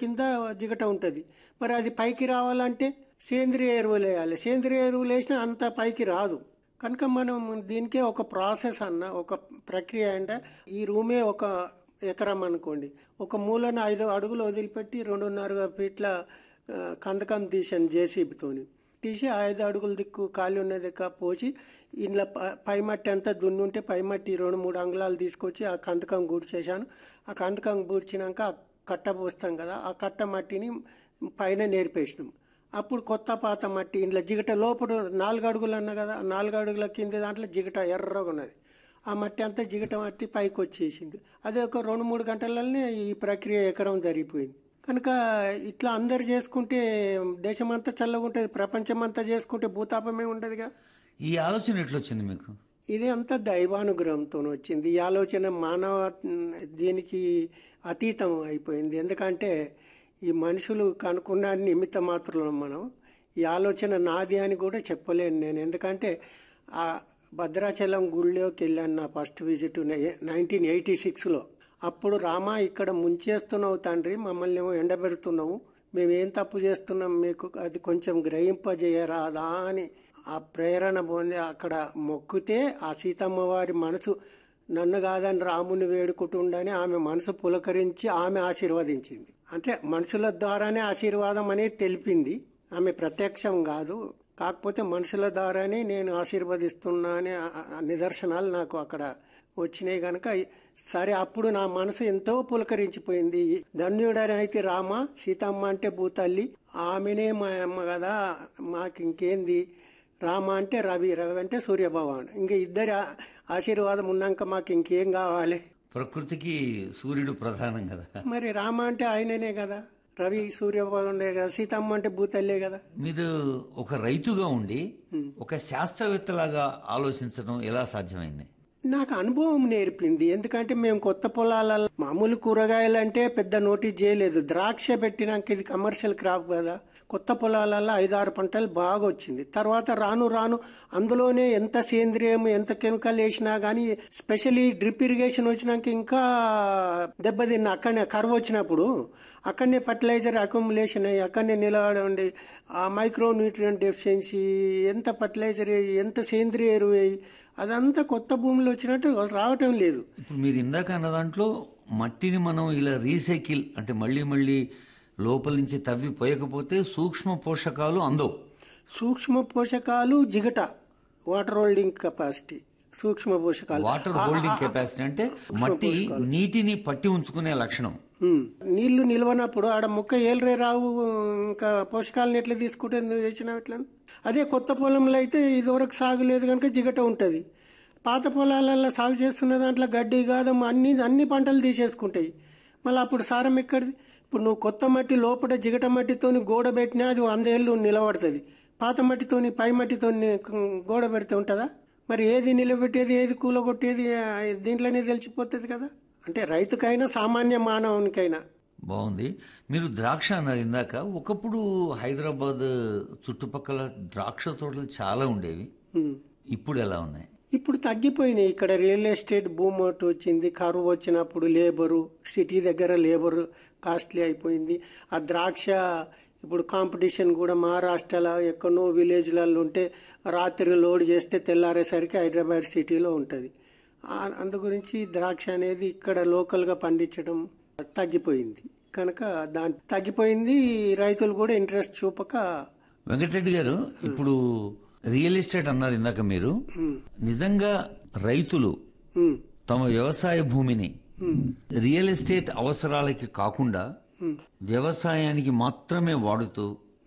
కింద జిగట ఉంటుంది మరి అది పైకి రావాలంటే సేంద్రియ ఎరువులు వేయాలి సేంద్రియ ఎరువులు వేసినా అంత పైకి రాదు కనుక మనం దీనికే ఒక ప్రాసెస్ అన్న ఒక ప్రక్రియ అంటే ఈ రూమే ఒక ఎకరం అనుకోండి ఒక మూలన ఐదు అడుగులు వదిలిపెట్టి రెండున్నర ఫీట్ల ఆ, కందకం తీసాను జేసీబీతోని తీసి ఐదు అడుగుల దిక్కు ఖాళీ ఉన్న దిక్కు పోసి ఇంట్లో ప- పై మట్టి అంతా దున్నుంటే పై మట్టి రెండు మూడు అంగుళాలు తీసుకొచ్చి ఆ కందకం గూడ్చేసాను ఆ కందకం గూడ్చినాక ఆ కట్ట పోస్తాం కదా ఆ కట్ట మట్టిని పైన నేర్పేసినాం అప్పుడు కొత్త పాత మట్టి ఇంట్లో జిగట లోపల నాలుగు అడుగులు అన్న కదా ఆ నాలుగు అడుగుల కింద దాంట్లో జిగట ఎర్రగా ఉన్నది ఆ మట్టి అంతా జిగట మట్టి పైకి వచ్చేసింది అదే ఒక రెండు మూడు గంటలనే ఈ ప్రక్రియ ఎకరం జరిగిపోయింది కనుక ఇట్లా అందరు చేసుకుంటే దేశమంతా చల్లగా ఉంటుంది ప్రపంచమంతా చేసుకుంటే భూతాపమే ఉండదుగా ఈ ఆలోచన ఎట్లొచ్చింది మీకు ఇది అంతా దైవానుగ్రహంతో వచ్చింది ఈ ఆలోచన మానవ దీనికి అతీతం అయిపోయింది ఎందుకంటే ఈ మనుషులు కనుక్కున్న నిమిత్త మాత్రం మనం ఈ ఆలోచన నాది అని కూడా చెప్పలేను నేను ఎందుకంటే ఆ భద్రాచలం గుళ్ళోకి వెళ్ళాను నా ఫస్ట్ విజిట్ నైన్టీన్ ఎయిటీ సిక్స్లో అప్పుడు రామా ఇక్కడ ముంచేస్తున్నావు తండ్రి మమ్మల్ని ఏమో ఎండబెడుతున్నావు మేమేం తప్పు చేస్తున్నాం మీకు అది కొంచెం గ్రహింపజేయరాదా అని ఆ ప్రేరణ పొంది అక్కడ మొక్కితే ఆ సీతమ్మ వారి మనసు నన్ను కాదని రాముని వేడుకుంటుండని ఆమె మనసు పులకరించి ఆమె ఆశీర్వదించింది అంటే మనుషుల ద్వారానే ఆశీర్వాదం అనేది తెలిపింది ఆమె ప్రత్యక్షం కాదు కాకపోతే మనుషుల ద్వారానే నేను ఆశీర్వదిస్తున్నా అనే ఆ- ఆ నిదర్శనాలు నాకు అక్కడ వచ్చినాయి కనుక సరే అప్పుడు నా మనసు ఎంతో పులకరించిపోయింది ధన్యుడని అయితే రామ సీతమ్మ అంటే భూతల్లి ఆమెనే మా అమ్మ కదా మాకు ఇంకేంది రామ అంటే రవి రవి అంటే సూర్యభగవాన్ ఇంకా ఇద్దరి ఆ- ఆశీర్వాదం ఉన్నాక మాకు ఇంకేం కావాలి ప్రకృతికి సూర్యుడు ప్రధానం కదా మరి రామ అంటే ఆయననే కదా రవి సూర్యభగవానుడే కదా సీతమ్మ అంటే భూతల్లే కదా మీరు ఒక రైతుగా ఉండి ఒక శాస్త్రవేత్తలాగా ఆలోచించడం ఎలా సాధ్యమైంది నాకు అనుభవం నేర్పింది ఎందుకంటే మేము కొత్త పొలాలలో మామూలు కూరగాయలు అంటే పెద్ద నోటీస్ చేయలేదు ద్రాక్ష పెట్టినాక ఇది కమర్షియల్ క్రాప్ కదా కొత్త పొలాలలో ఐదారు పంటలు బాగా వచ్చింది తర్వాత రాను రాను అందులోనే ఎంత సేంద్రియం ఎంత కెమికల్ వేసినా కానీ స్పెషల్లీ డ్రిప్ ఇరిగేషన్ వచ్చినాక ఇంకా దెబ్బతిన్న అక్కడనే కరువు వచ్చినప్పుడు అక్కడనే ఫర్టిలైజర్ అక్యుములేషన్ అయ్యి అక్కడనే నిలబడి ఆ మైక్రో న్యూట్రియం డెఫిషియన్సీ ఎంత ఫర్టిలైజర్ వేయి ఎంత సేంద్రియ ఎరువు వేయి అదంతా కొత్త భూమిలో వచ్చినట్టు రావటం లేదు ఇప్పుడు మీరు ఇందాక అన్న దాంట్లో మట్టిని మనం ఇలా రీసైకిల్ అంటే మళ్ళీ మళ్ళీ లోపల నుంచి తవ్వి పోయకపోతే సూక్ష్మ పోషకాలు అందవు సూక్ష్మ పోషకాలు జిగట వాటర్ హోల్డింగ్ కెపాసిటీ సూక్ష్మ పోషకాలు వాటర్ హోల్డింగ్ కెపాసిటీ అంటే మట్టి నీటిని పట్టి ఉంచుకునే లక్షణం ఉమ్. నీళ్లు నిల్వనప్పుడు ఆడ మొక్క ఏలరే రావు ఇంకా పోషకాలను ఎట్లా తీసుకుంటే నువ్వు వేసినావు ఎట్లా అదే కొత్త పొలంలో అయితే ఇదివరకు సాగు లేదు కనుక జిగట ఉంటుంది పాత పొలాలలో సాగు చేస్తున్న దాంట్లో గడ్డి గాదం అన్ని అన్ని పంటలు తీసేసుకుంటాయి మళ్ళీ అప్పుడు సారం ఎక్కడిది ఇప్పుడు నువ్వు కొత్త మట్టి లోపల జిగట మట్టితోని గోడ పెట్టినా అది వందేళ్ళు నిలబడుతుంది పాత మట్టితోని పై మట్టితోని గోడ పెడితే ఉంటుందా మరి ఏది నిలబెట్టేది ఏది కూలగొట్టేది ఆ, దీంట్లోనే తెలిసిపోతుంది కదా అంటే రైతుకైనా సామాన్య మానవునికైనా బాగుంది మీరు ద్రాక్ష అన్నారు ఇందాక ఒకప్పుడు హైదరాబాద్ చుట్టుపక్కల ద్రాక్ష తోటలు చాలా ఉండేవి ఉమ్. ఇప్పుడు ఎలా ఉన్నాయి ఇప్పుడు తగ్గిపోయినాయి ఇక్కడ రియల్ ఎస్టేట్ భూమి ఒకటి వచ్చింది కరువు వచ్చినప్పుడు లేబరు సిటీ దగ్గర లేబరు కాస్ట్లీ అయిపోయింది ఆ ద్రాక్ష ఇప్పుడు కాంపిటీషన్ కూడా మహారాష్ట్రలో ఎక్కడో విలేజ్లలో ఉంటే రాత్రి లోడ్ చేస్తే తెల్లారేసరికి హైదరాబాద్ సిటీలో ఉంటుంది ఆ- అందు గురించి ద్రాక్ష అనేది ఇక్కడ లోకల్గా పండించడం తగ్గిపోయింది కనుక దాని తగ్గిపోయింది రైతులు కూడా ఇంట్రెస్ట్ చూపక వెంకటరెడ్డి గారు ఇప్పుడు రియల్ ఎస్టేట్ అన్నారు ఇందాక మీరు నిజంగా రైతులు ఉమ్, తమ వ్యవసాయ భూమిని రియల్ ఎస్టేట్ అవసరాలకి కాకుండా వ్యవసాయానికి మాత్రమే వాడుతూ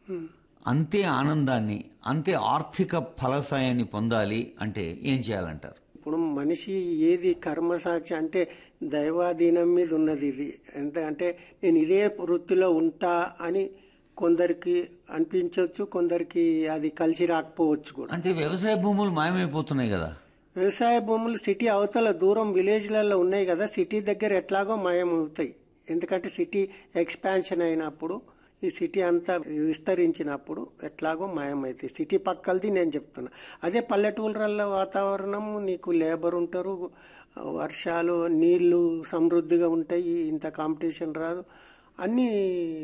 అంతే ఆనందాన్ని అంతే ఆర్థిక ఫలసాయాన్ని పొందాలి అంటే ఏం చేయాలంటారు ఇప్పుడు మనిషి ఏది కర్మసాక్షి అంటే దైవాధీనం మీద ఉన్నది ఇది ఎందుకంటే నేను ఇదే వృత్తిలో ఉంటా అని కొందరికి అనిపించవచ్చు కొందరికి అది కలిసి రాకపోవచ్చు కూడా అంటే వ్యవసాయ భూములు మాయమైపోతున్నాయి కదా వ్యవసాయ భూములు సిటీ అవతల దూరం విలేజ్లలో ఉన్నాయి కదా సిటీ దగ్గర ఎట్లాగో మాయం అవుతాయి ఎందుకంటే సిటీ ఎక్స్పాన్షన్ అయినప్పుడు ఈ సిటీ అంతా విస్తరించినప్పుడు ఎట్లాగో మాయమవుతాయి సిటీ పక్కలది నేను చెప్తున్నా అదే పల్లెటూళ్ళ వాతావరణం నీకు లేబర్ ఉంటారు వర్షాలు నీళ్లు సమృద్ధిగా ఉంటాయి ఇంత కాంపిటీషన్ రాదు అన్నీ